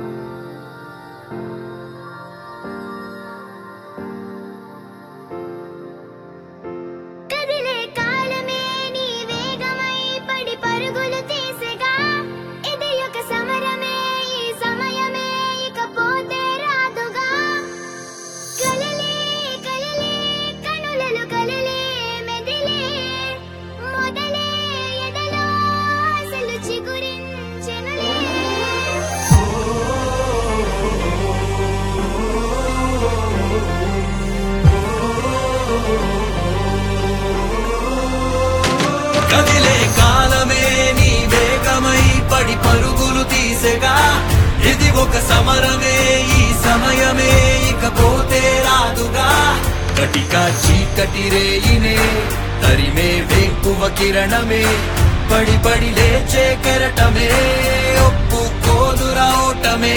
కదిలే కాలమే నీ వేగమై పడి పరుగులు తీసెగా ఇది ఒక సమరమే ఈ సమయమే ఇకపోతే రాదుగా కలలే కలలే కనులలో కలలే మెదిలే మొదలే ఎదలో అసలు చిగురించెనులే కదిలే కాలమే నీ వేగమై పడి పరుగులు తీసెగా ఇది ఒక సమరమే ఈ సమయమే ఇకపోతే రాదుగా కటిక చీకటి రేయినే తరిమే వేకువ కిరణమే పడి పడి లేచే కెరటమే ఒప్పుకోదురా ఓటమే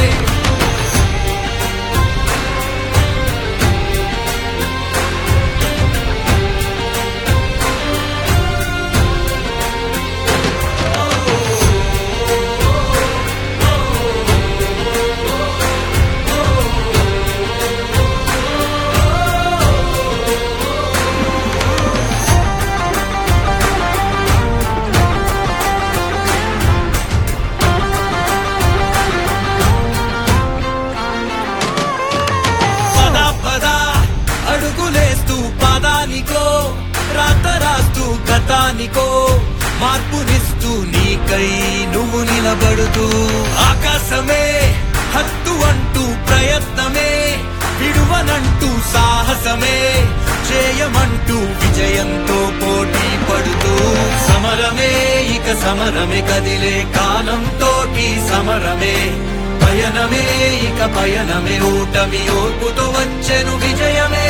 పద పద అడుగులేస్తూ పదానికో రాత రాస్తూ గతానికో మార్పునిస్తూ నీకై నువ్వు నిలబడుతూ ఆకాశమే హత్తు అంటూ ప్రయత్నమే విడువనంటూ సాహసమే చేయమంటూ విజయంతో పోటీ పడుతూ సమరమే ఇక సమరమే కదిలే కాలంతోటి సమరమే పయనమే ఇక పయనమే ఓటమి ఓర్పుతో వచ్చెను విజయమే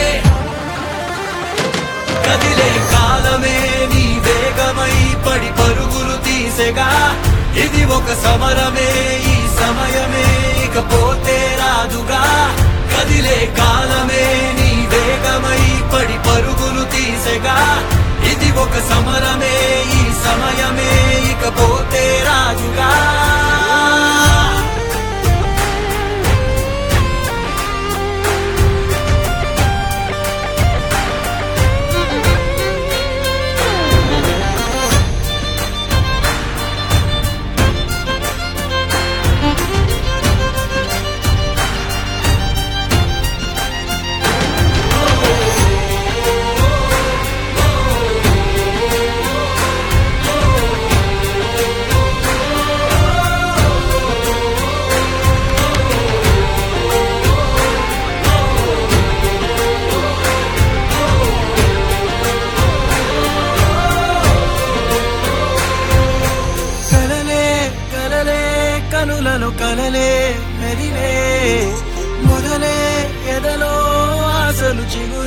కదిలే కాలమే నీ వేగమై పడి పరుగులు తీసెగా ఇది ఒక సమరమే ఈ సమయమే ఇక పోతే రాదుగా కదిలే కాలమే నీ వేగమై పడి పరుగులు తీసెగా ఇది ఒక సమరమే ఈ సమయమే ఇక పోతే రాజుగా కలలే కలలే కనులలో కలలే మెదిలే మొదలే ఎదలో ఆశలు చిగురు